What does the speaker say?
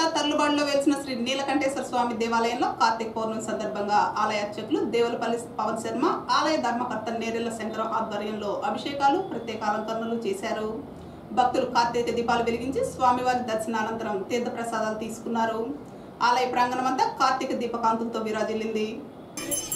జిల్లా తర్లుబాడులో వెలిసిన శ్రీ నీలకంఠేశ్వర స్వామి దేవాలయంలో కార్తీక పౌర్ణమి సందర్భంగా ఆలయ అర్చకులు దేవులపల్లి పవన్ శర్మ ఆలయ ధర్మకర్త నేరెళ్ల శంకరం ఆధ్వర్యంలో అభిషేకాలు ప్రత్యేక అలంకరణలు చేశారు భక్తులు కార్తీక దీపాలు వెలిగించి స్వామివారి దర్శనానంతరం తీర్థ ప్రసాదాలు తీసుకున్నారు ఆలయ ప్రాంగణమంతా కార్తీక దీపకాంతులతో విరాజిల్లింది